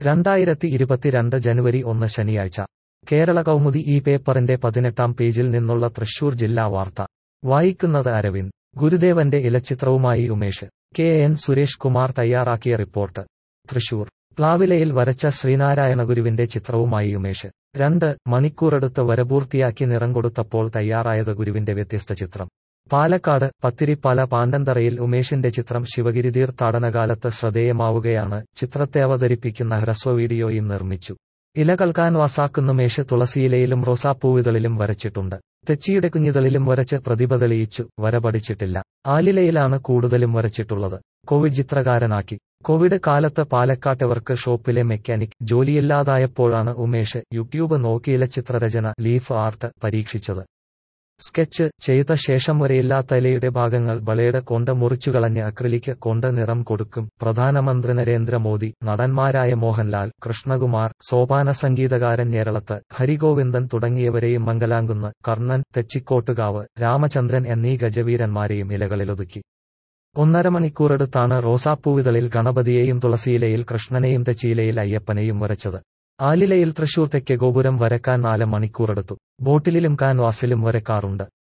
രണ്ടായിരത്തി ഇരുപത്തിരണ്ട് ജനുവരി ഒന്ന് ശനിയാഴ്ച കേരള കൗമുദി ഈ പേപ്പറിന്റെ പതിനെട്ടാം പേജിൽ നിന്നുള്ള തൃശൂർ ജില്ലാ വാർത്ത വായിക്കുന്നത് അരവിന്ദ് ഗുരുദേവന്റെ ഇലച്ചിത്രവുമായി ഉമേഷ് കെ എൻ സുരേഷ് കുമാർ തയ്യാറാക്കിയ റിപ്പോർട്ട് തൃശൂർ പ്ലാവിലയിൽ വരച്ച ശ്രീനാരായണ ഗുരുവിന്റെ ചിത്രവുമായി ഉമേഷ് രണ്ട് മണിക്കൂറെടുത്ത് വരപൂർത്തിയാക്കി നിറം കൊടുത്തപ്പോൾ തയ്യാറായത് ഗുരുവിന്റെ വ്യത്യസ്ത ചിത്രം പാലക്കാട് പത്തിരിപ്പാല പാണ്ടന്തറയിൽ ഉമേഷിന്റെ ചിത്രം ശിവഗിരി തീർത്ഥാടനകാലത്ത് ശ്രദ്ധേയമാവുകയാണ് ചിത്രത്തെ അവതരിപ്പിക്കുന്ന ഹ്രസ്വ വീഡിയോയും നിർമ്മിച്ചു ഇലകൾ കാൻവാസാക്കുന്ന മേഷ് തുളസിയിലയിലും റോസാപ്പൂവുകളിലും വരച്ചിട്ടുണ്ട് തെച്ചിയുടെ കുഞ്ഞിതളിലും വരച്ച് പ്രതിഭ തെളിയിച്ചു വര പഠിച്ചിട്ടില്ല ആലിലയിലാണ് കൂടുതലും വരച്ചിട്ടുള്ളത് കോവിഡ് ചിത്രകാരനാക്കി കോവിഡ് കാലത്ത് പാലക്കാട്ടവർക്ക് ഷോപ്പിലെ മെക്കാനിക് ജോലിയില്ലാതായപ്പോഴാണ് ഉമേഷ് യൂട്യൂബ് നോക്കിയില ചിത്രരചന ലീഫ് ആർട്ട് പരീക്ഷിച്ചത് സ്കെച്ച് ചെയ്ത ശേഷം വരെയില്ലാത്ത ഇലയുടെ ഭാഗങ്ങൾ വളയുടെ കൊണ്ട് മുറിച്ചുകളഞ്ഞ് അക്രിലിക്ക് കൊണ്ട് നിറം കൊടുക്കും പ്രധാനമന്ത്രി നരേന്ദ്രമോദി നടന്മാരായ മോഹൻലാൽ കൃഷ്ണകുമാർ സോപാന സംഗീതകാരൻ ഞേരളത്ത് ഹരിഗോവിന്ദൻ തുടങ്ങിയവരെയും മംഗലാംകുന്ന് കർണൻ തെച്ചിക്കോട്ടുകാവ് രാമചന്ദ്രൻ എന്നീ ഗജവീരന്മാരെയും ഇലകളിലൊതുക്കി ഒന്നര മണിക്കൂറെടുത്താണ് റോസാപ്പൂവിതളിൽ ഗണപതിയെയും തുളസിയിലയിൽ കൃഷ്ണനെയും തെച്ചിയിലയിൽ അയ്യപ്പനെയും വരച്ചത് ആലിലയിൽ തൃശൂർ തെക്കേ ഗോപുരം വരക്കാൻ നാല് മണിക്കൂറെടുത്തു ബോട്ടിലിലും കാൻവാസിലും വരക്കാറുണ്ട്